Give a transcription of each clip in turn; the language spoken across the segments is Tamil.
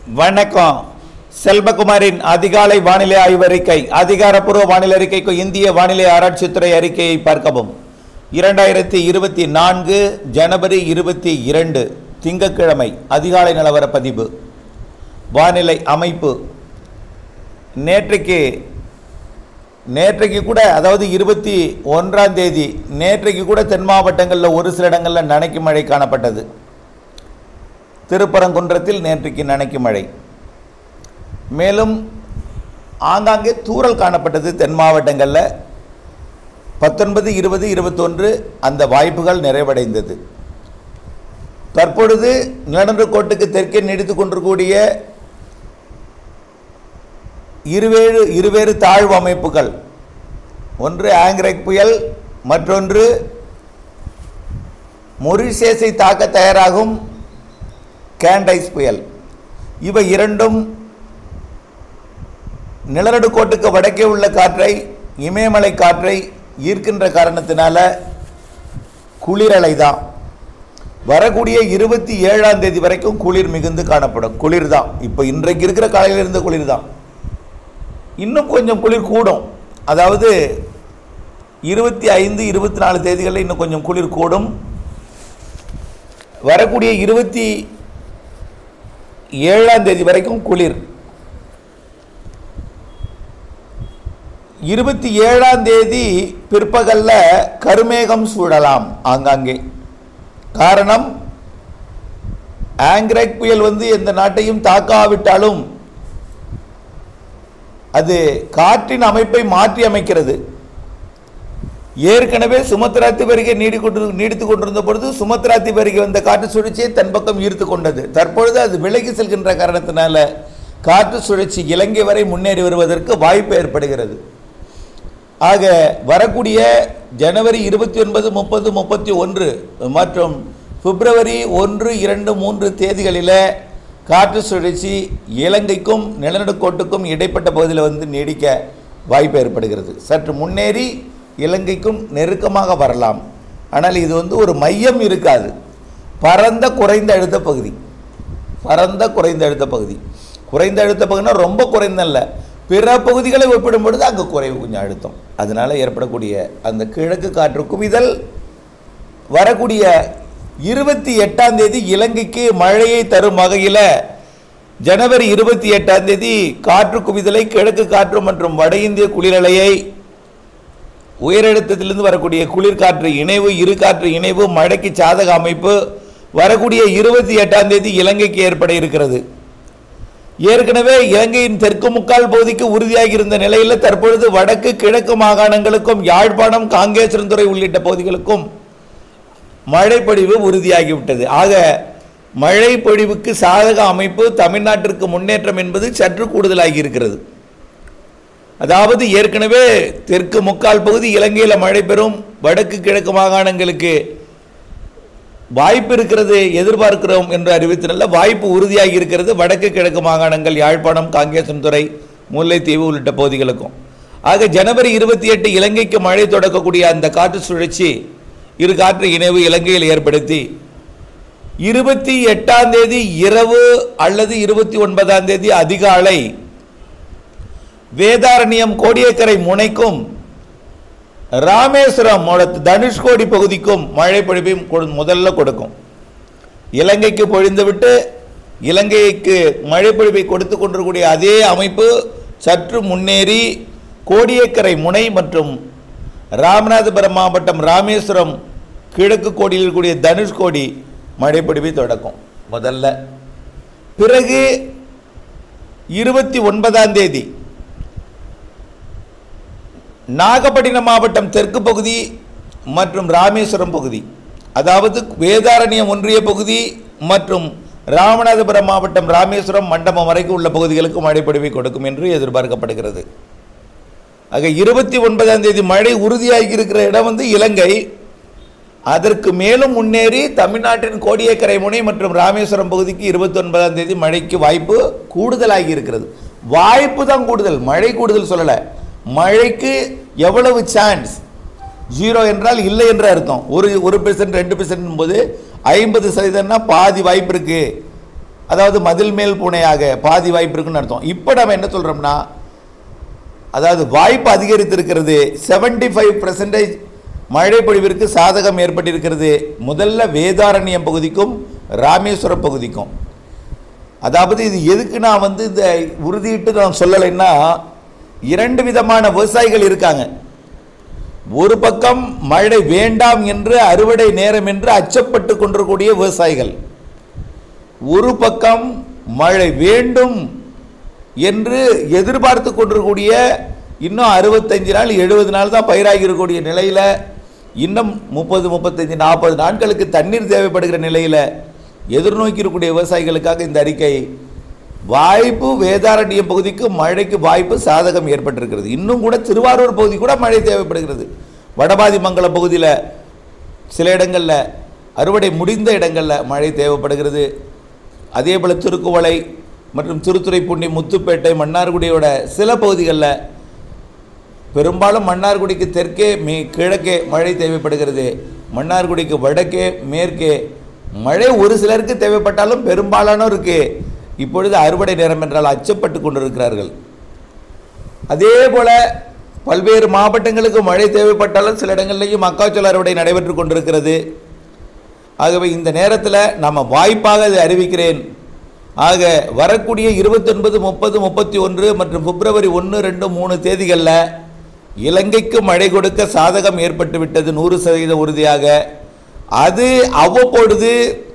வணக்கம் செல்வகுமாரின் அதிகாலை வானிலை ஆய்வறிக்கை அதிகாரப்பூர்வ வானிலை அறிக்கைக்கு இந்திய வானிலை ஆராய்ச்சித்துறை அறிக்கையை பார்க்கவும் இரண்டாயிரத்தி இருபத்தி நான்கு ஜனவரி இருபத்தி இரண்டு திங்கட்கிழமை அதிகாலை நிலவர பதிவு வானிலை அமைப்பு நேற்றைக்கு நேற்றைக்கு கூட அதாவது இருபத்தி ஒன்றாம் தேதி நேற்றைக்கு கூட தென் மாவட்டங்களில் ஒரு சில இடங்களில் நனைக்கும் மழை காணப்பட்டது திருப்பரங்குன்றத்தில் நேற்றைக்கு நனைக்கும் மழை மேலும் ஆங்காங்கே தூறல் காணப்பட்டது தென் மாவட்டங்களில் பத்தொன்பது இருபது இருபத்தொன்று அந்த வாய்ப்புகள் நிறைவடைந்தது தற்பொழுது நிலநடுக்கோட்டுக்கு தெற்கே நீடித்து கொண்டிருக்கூடிய இருவேறு இருவேறு தாழ்வு அமைப்புகள் ஒன்று ஆங்கிரக் புயல் மற்றொன்று மொரிஷியஸை தாக்க தயாராகும் கேண்டைஸ் புயல் இவை இரண்டும் நிலநடுக்கோட்டுக்கு வடக்கே உள்ள காற்றை இமயமலை காற்றை ஈர்க்கின்ற காரணத்தினால குளிரலை தான் வரக்கூடிய இருபத்தி ஏழாம் தேதி வரைக்கும் குளிர் மிகுந்து காணப்படும் குளிர் தான் இப்போ இன்றைக்கு இருக்கிற காலையில் இருந்த குளிர் தான் இன்னும் கொஞ்சம் குளிர் கூடும் அதாவது இருபத்தி ஐந்து இருபத்தி நாலு தேதிகளில் இன்னும் கொஞ்சம் குளிர் கூடும் வரக்கூடிய இருபத்தி ஏழாம் தேதி வரைக்கும் குளிர் இருபத்தி ஏழாம் தேதி பிற்பகல்ல கருமேகம் சூழலாம் ஆங்காங்கே காரணம் ஆங்கிரக் புயல் வந்து எந்த நாட்டையும் தாக்காவிட்டாலும் அது காற்றின் அமைப்பை மாற்றி அமைக்கிறது ஏற்கனவே சுமத்ரா தீபரிகை நீடிக்கொண்டு நீடித்து கொண்டிருந்த பொழுது சுமத்ரா தீபரிகை வந்த காற்று சுழற்சியை தன் பக்கம் ஈர்த்து கொண்டது தற்பொழுது அது விலகி செல்கின்ற காரணத்தினால காற்று சுழற்சி இலங்கை வரை முன்னேறி வருவதற்கு வாய்ப்பு ஏற்படுகிறது ஆக வரக்கூடிய ஜனவரி இருபத்தி ஒன்பது முப்பது முப்பத்தி ஒன்று மற்றும் பிப்ரவரி ஒன்று இரண்டு மூன்று தேதிகளில் காற்று சுழற்சி இலங்கைக்கும் நிலநடுக்கோட்டுக்கும் இடைப்பட்ட பகுதியில் வந்து நீடிக்க வாய்ப்பு ஏற்படுகிறது சற்று முன்னேறி இலங்கைக்கும் நெருக்கமாக வரலாம் ஆனால் இது வந்து ஒரு மையம் இருக்காது பரந்த குறைந்த அழுத்த பகுதி பரந்த குறைந்த அழுத்த பகுதி குறைந்த அழுத்த பகுதினா ரொம்ப குறைந்தல்ல பிற பகுதிகளை ஒப்பிடும் பொழுது அங்கே குறைவு கொஞ்சம் அழுத்தம் அதனால் ஏற்படக்கூடிய அந்த கிழக்கு காற்று குவிதல் வரக்கூடிய இருபத்தி எட்டாம் தேதி இலங்கைக்கு மழையை தரும் வகையில் ஜனவரி இருபத்தி எட்டாம் தேதி காற்று குவிதலை கிழக்கு காற்று மற்றும் வட இந்திய குளிரலையை உயரழுத்தத்திலிருந்து வரக்கூடிய குளிர்காற்று இணைவு இரு காற்று இணைவு மழைக்கு சாதக அமைப்பு வரக்கூடிய இருபத்தி எட்டாம் தேதி இலங்கைக்கு ஏற்பட இருக்கிறது ஏற்கனவே இலங்கையின் தெற்கு முக்கால் பகுதிக்கு உறுதியாகி இருந்த நிலையில் தற்பொழுது வடக்கு கிழக்கு மாகாணங்களுக்கும் யாழ்ப்பாணம் காங்கேசனத்துறை உள்ளிட்ட பகுதிகளுக்கும் மழைப்பொழிவு உறுதியாகிவிட்டது ஆக மழை பொழிவுக்கு சாதக அமைப்பு தமிழ்நாட்டிற்கு முன்னேற்றம் என்பது சற்று கூடுதலாகி இருக்கிறது அதாவது ஏற்கனவே தெற்கு முக்கால் பகுதி இலங்கையில் மழை பெறும் வடக்கு கிழக்கு மாகாணங்களுக்கு வாய்ப்பு இருக்கிறது எதிர்பார்க்கிறோம் என்று அறிவித்தனல்ல வாய்ப்பு உறுதியாகி இருக்கிறது வடக்கு கிழக்கு மாகாணங்கள் யாழ்ப்பாணம் காங்கேசன்துறை முல்லைத்தீவு உள்ளிட்ட பகுதிகளுக்கும் ஆக ஜனவரி இருபத்தி எட்டு இலங்கைக்கு மழை தொடக்கக்கூடிய அந்த காற்று சுழற்சி இரு காற்று இணைவு இலங்கையில் ஏற்படுத்தி இருபத்தி எட்டாம் தேதி இரவு அல்லது இருபத்தி ஒன்பதாம் தேதி அதிகாலை வேதாரண்யம் கோடியக்கரை முனைக்கும் ராமேஸ்வரம் தனுஷ்கோடி பகுதிக்கும் மழை பொழிவையும் கொடு- முதல்ல கொடுக்கும் இலங்கைக்கு பொழிந்துவிட்டு இலங்கைக்கு மழை பொழிவை கொடுத்து கொண்டிருக்கூடிய அதே அமைப்பு சற்று முன்னேறி கோடியக்கரை முனை மற்றும் ராமநாதபுரம் மாவட்டம் ராமேஸ்வரம் கிழக்கு கோடியில் இருக்கக்கூடிய தனுஷ்கோடி மழை பொழிவை தொடக்கும் முதல்ல பிறகு இருபத்தி ஒன்பதாம் தேதி நாகப்பட்டினம் மாவட்டம் தெற்கு பகுதி மற்றும் ராமேஸ்வரம் பகுதி அதாவது வேதாரண்யம் ஒன்றிய பகுதி மற்றும் ராமநாதபுரம் மாவட்டம் ராமேஸ்வரம் மண்டபம் வரைக்கும் உள்ள பகுதிகளுக்கு மழை பொழிவை கொடுக்கும் என்று எதிர்பார்க்கப்படுகிறது ஆக இருபத்தி ஒன்பதாம் தேதி மழை உறுதியாகி இருக்கிற இடம் வந்து இலங்கை அதற்கு மேலும் முன்னேறி தமிழ்நாட்டின் கோடியக்கரை முனை மற்றும் ராமேஸ்வரம் பகுதிக்கு இருபத்தி ஒன்பதாம் தேதி மழைக்கு வாய்ப்பு கூடுதலாகி இருக்கிறது வாய்ப்பு தான் கூடுதல் மழை கூடுதல் சொல்லலை மழைக்கு எவ்வளவு சான்ஸ் ஜீரோ என்றால் இல்லை என்று அர்த்தம் ஒரு ஒரு பெர்சன்ட் ரெண்டு பெர்சன்ட் போது ஐம்பது சதவீதம்னா பாதி வாய்ப்பு இருக்கு அதாவது மதில் மேல் பூனையாக பாதி வாய்ப்பு இருக்குன்னு அர்த்தம் இப்போ நம்ம என்ன சொல்கிறோம்னா அதாவது வாய்ப்பு அதிகரித்திருக்கிறது 75% ஃபைவ் பர்சன்டேஜ் மழை பொழிவிற்கு சாதகம் ஏற்பட்டிருக்கிறது முதல்ல வேதாரண்யம் பகுதிக்கும் ராமேஸ்வரம் பகுதிக்கும் அதாவது இது எதுக்கு நான் வந்து இந்த உறுதியிட்டு நான் சொல்லலைன்னா இரண்டு விதமான விவசாயிகள் இருக்காங்க ஒரு பக்கம் மழை வேண்டாம் என்று அறுவடை நேரம் என்று அச்சப்பட்டு கொண்டிருக்கக்கூடிய விவசாயிகள் ஒரு பக்கம் மழை வேண்டும் என்று எதிர்பார்த்து கொண்டிருக்கக்கூடிய இன்னும் அறுபத்தஞ்சு நாள் எழுபது நாள் தான் பயிராகி இருக்கக்கூடிய நிலையில் இன்னும் முப்பது முப்பத்தஞ்சு நாற்பது நாட்களுக்கு தண்ணீர் தேவைப்படுகிற நிலையில் எதிர்நோக்கி இருக்கக்கூடிய விவசாயிகளுக்காக இந்த அறிக்கை வாய்ப்பு வேதாரண்யம் பகுதிக்கு மழைக்கு வாய்ப்பு சாதகம் ஏற்பட்டிருக்கிறது இன்னும் கூட திருவாரூர் பகுதி கூட மழை தேவைப்படுகிறது வடபாதி மங்கலம் பகுதியில் சில இடங்களில் அறுவடை முடிந்த இடங்களில் மழை தேவைப்படுகிறது அதே போல் திருக்குவளை மற்றும் திருத்துறைப்பூண்டி முத்துப்பேட்டை மன்னார்குடியோட சில பகுதிகளில் பெரும்பாலும் மன்னார்குடிக்கு தெற்கே மே கிழக்கே மழை தேவைப்படுகிறது மன்னார்குடிக்கு வடக்கே மேற்கே மழை ஒரு சிலருக்கு தேவைப்பட்டாலும் பெரும்பாலானோருக்கு இப்பொழுது அறுவடை நேரம் என்றால் அச்சப்பட்டு கொண்டிருக்கிறார்கள் அதே போல பல்வேறு மாவட்டங்களுக்கு மழை தேவைப்பட்டாலும் சில இடங்கள்லையும் மக்காச்சோள அறுவடை நடைபெற்று கொண்டிருக்கிறது ஆகவே இந்த நேரத்தில் நம்ம வாய்ப்பாக அதை அறிவிக்கிறேன் ஆக வரக்கூடிய இருபத்தொன்பது முப்பது முப்பத்தி ஒன்று மற்றும் பிப்ரவரி ஒன்று ரெண்டு மூணு தேதிகளில் இலங்கைக்கு மழை கொடுக்க சாதகம் ஏற்பட்டு விட்டது நூறு சதவீத உறுதியாக அது அவ்வப்பொழுது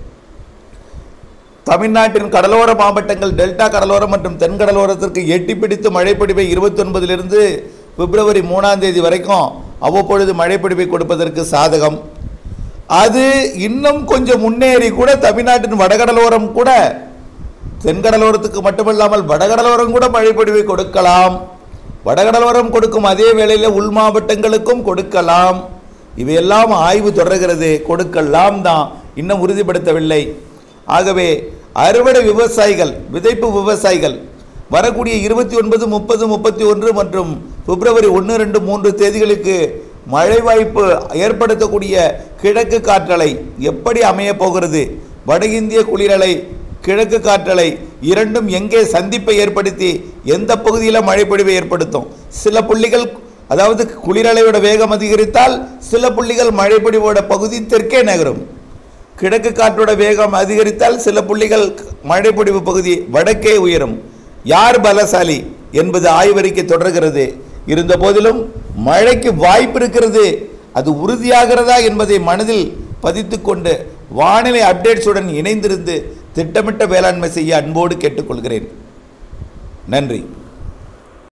தமிழ்நாட்டின் கடலோர மாவட்டங்கள் டெல்டா கடலோரம் மற்றும் தென் கடலோரத்திற்கு எட்டி பிடித்து மழைப்பொழிவை இருபத்தொன்பதிலிருந்து பிப்ரவரி மூணாம் தேதி வரைக்கும் அவ்வப்பொழுது மழைப்பொழிவை கொடுப்பதற்கு சாதகம் அது இன்னும் கொஞ்சம் முன்னேறி கூட தமிழ்நாட்டின் வடகடலோரம் கூட தென்கடலோரத்துக்கு மட்டுமல்லாமல் வடகடலோரம் கூட மழைப்பொழிவை கொடுக்கலாம் வடகடலோரம் கொடுக்கும் அதே வேளையில் உள் மாவட்டங்களுக்கும் கொடுக்கலாம் இவையெல்லாம் ஆய்வு தொடர்கிறது கொடுக்கலாம் தான் இன்னும் உறுதிப்படுத்தவில்லை ஆகவே அறுவடை விவசாயிகள் விதைப்பு விவசாயிகள் வரக்கூடிய இருபத்தி ஒன்பது முப்பது முப்பத்தி ஒன்று மற்றும் பிப்ரவரி ஒன்று ரெண்டு மூன்று தேதிகளுக்கு மழை வாய்ப்பு ஏற்படுத்தக்கூடிய கிழக்கு காற்றலை எப்படி அமையப் போகிறது வட இந்திய குளிரலை கிழக்கு காற்றலை இரண்டும் எங்கே சந்திப்பை ஏற்படுத்தி எந்த பகுதியில் மழைப்பொழிவை ஏற்படுத்தும் சில புள்ளிகள் அதாவது குளிரலையோட வேகம் அதிகரித்தால் சில புள்ளிகள் மழைப்பொழிவோட பகுதி தெற்கே நகரும் கிழக்கு காற்றோட வேகம் அதிகரித்தால் சில புள்ளிகள் மழைப்பொழிவு பகுதி வடக்கே உயரும் யார் பலசாலி என்பது ஆய்வறிக்கை தொடர்கிறது இருந்த போதிலும் மழைக்கு வாய்ப்பு இருக்கிறது அது உறுதியாகிறதா என்பதை மனதில் பதித்துக்கொண்டு வானிலை அப்டேட்ஸுடன் இணைந்திருந்து திட்டமிட்ட வேளாண்மை செய்ய அன்போடு கேட்டுக்கொள்கிறேன் நன்றி